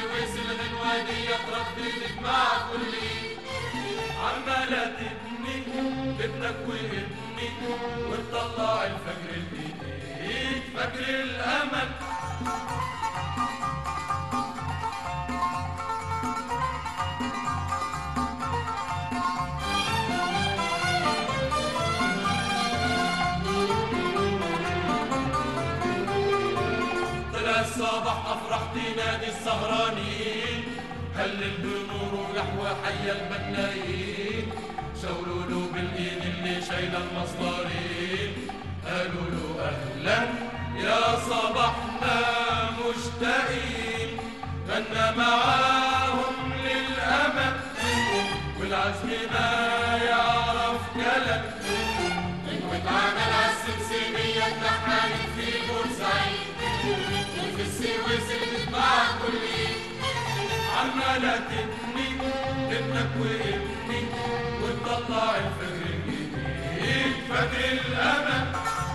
السويس الغنوة دي ترددت مع كلي عمالة تبني بابنك وابني وتطلع الفجر الجديد فجر الأمل طلع الصباح أفرح تنادي السهرانين هلل بنور ويحوى حي المنايين شاوروا له بالايد اللي شايله المصدرين قالوا له اهلا يا صباحنا مشتاقين غنى معاهم للامل والعزم ما يعرف كلام غنوة عمل عالسمسمية اتلحنت في بورسعيد وفي السويس الغنوة كلي عمالة تبني ابنك وابني وتطلع الفجر الجديد فجر الأمل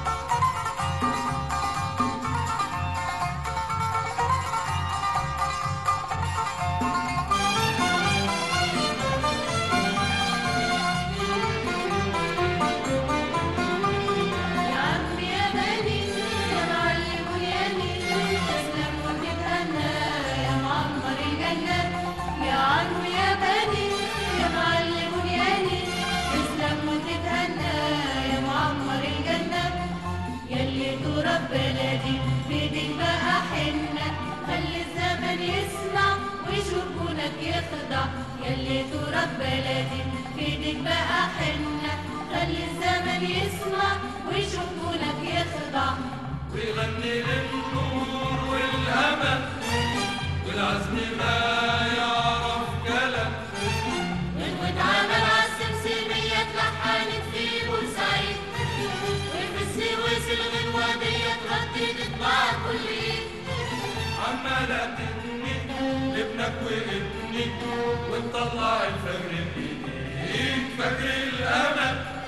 يا عم يا بني يا معلم بنياني تسلم وتتهنى يا معمر الجنة يا عم يا بني يا معلم بنياني تسلم وتتهنى يا معمر الجنة يلي تراب بلدي بيدك بقى حنة خلي الزمن يسمع ويشوفونك يخضع يلي تراب بلدي بيدك بقى حنة خلي الزمن يسمع ويشوفونك يخضع ويغني للنور والأمل والعزم ما يعرف كلام غنوة عمل عالسمسمية اتلحنت في بورسعيد وفي السويس الغنوة دي ترددت مع كلي عمالة تبني ابنك وابني وتطلع الفجر الجديد فجر الأمل